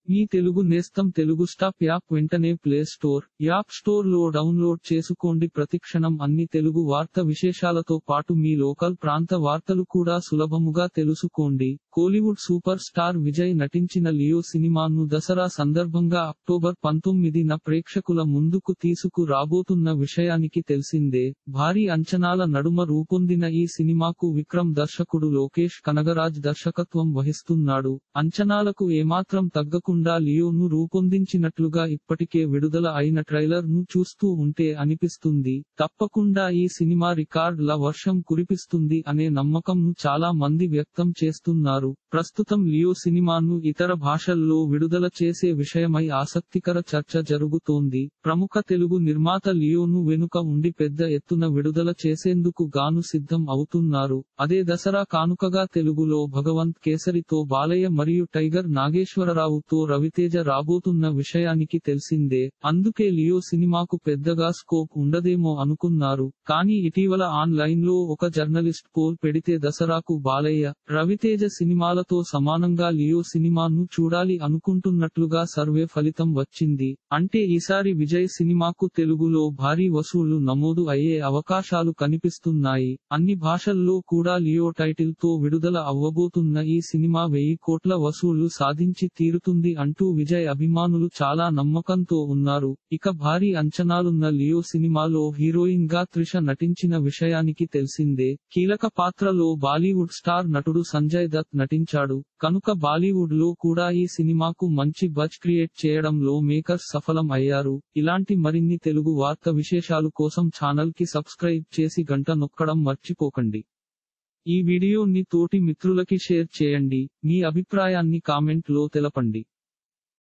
మీ తెలుగు నేస్తం Telugu stop app వెంటనే play store app store లో డౌన్లోడ్ చేసుకోండి ప్రతిక్షణం అన్ని తెలుగు వార్త విశేషాలతో పాటు మీ లోకల్ ప్రాంత వార్తలు కూడా సులభముగా తెలుసుకోండి కోలీవుడ్ సూపర్ స్టార్ విజయ్ నటించిన లియో సినిమాను దసరా సందర్భంగా అక్టోబర్ పంతొమ్మిదిన ప్రేక్షకుల ముందుకు తీసుకు రాబోతున్న విషయానికి తెలిసిందే భారీ అంచనాల నడుమ రూపొందిన ఈ సినిమాకు విక్రమ్ దర్శకుడు లోకేష్ కనగరాజ్ దర్శకత్వం వహిస్తున్నాడు అంచనాలకు ఏమాత్రం తగ్గకుండా లియోను రూపొందించినట్లుగా ఇప్పటికే విడుదల అయిన ట్రైలర్ ను చూస్తూ ఉంటే అనిపిస్తుంది తప్పకుండా ఈ సినిమా రికార్డ్ ల వర్షం కురిపిస్తుంది అనే నమ్మకంను చాలా మంది వ్యక్తం చేస్తున్నారు ప్రస్తుతం లియో సినిమాను ఇతర భాషల్లో విడుదల చేసే విషయమై ఆసక్తికర చర్చ జరుగుతోంది ప్రముఖ తెలుగు నిర్మాత లియోను వెనుక ఉండి పెద్ద ఎత్తున విడుదల చేసేందుకు గాను సిద్ధం అవుతున్నారు అదే దసరా కానుకగా తెలుగులో భగవంత్ కేసరితో బాలయ్య మరియు టైగర్ నాగేశ్వరరావుతో రవితేజ రాబోతున్న విషయానికి తెలిసిందే అందుకే లియో సినిమాకు పెద్దగా స్కోప్ ఉండదేమో అనుకున్నారు కానీ ఇటీవల ఆన్లైన్ లో ఒక జర్నలిస్ట్ పోల్ పెడితే దసరాకు బాలయ్య రవితేజ సినిమాలతో సమానంగా లియో సినిమాను చూడాలి అనుకుంటున్నట్లుగా సర్వే ఫలితం వచ్చింది అంటే ఈసారి విజయ్ సినిమాకు తెలుగులో భారీ వసూళ్లు నమోదు అయ్యే అవకాశాలు కనిపిస్తున్నాయి అన్ని భాషల్లో కూడా లియో టైటిల్ తో విడుదల అవ్వబోతున్న ఈ సినిమా వెయ్యి కోట్ల వసూళ్లు సాధించి తీరుతుంది అంటూ విజయ్ అభిమానులు చాలా నమ్మకంతో ఉన్నారు ఇక భారీ అంచనాలున్న లియో సినిమాలో హీరోయిన్ గా త్రిష నటించిన విషయానికి తెలిసిందే కీలక పాత్రలో బాలీవుడ్ స్టార్ నటుడు సంజయ్ దత్ నటించాడు కనుక బాలీవుడ్ లో కూడా ఈ సినిమాకు మంచి బజ్ క్రియేట్ చేయడంలో మేకర్స్ సఫలం అయ్యారు ఇలాంటి మరిన్ని తెలుగు వార్త విశేషాలు కోసం ఛానల్ కి సబ్స్క్రైబ్ చేసి గంట నొక్కడం మర్చిపోకండి ఈ వీడియోని తోటి మిత్రులకి షేర్ చేయండి మీ అభిప్రాయాన్ని కామెంట్ లో తెలపండి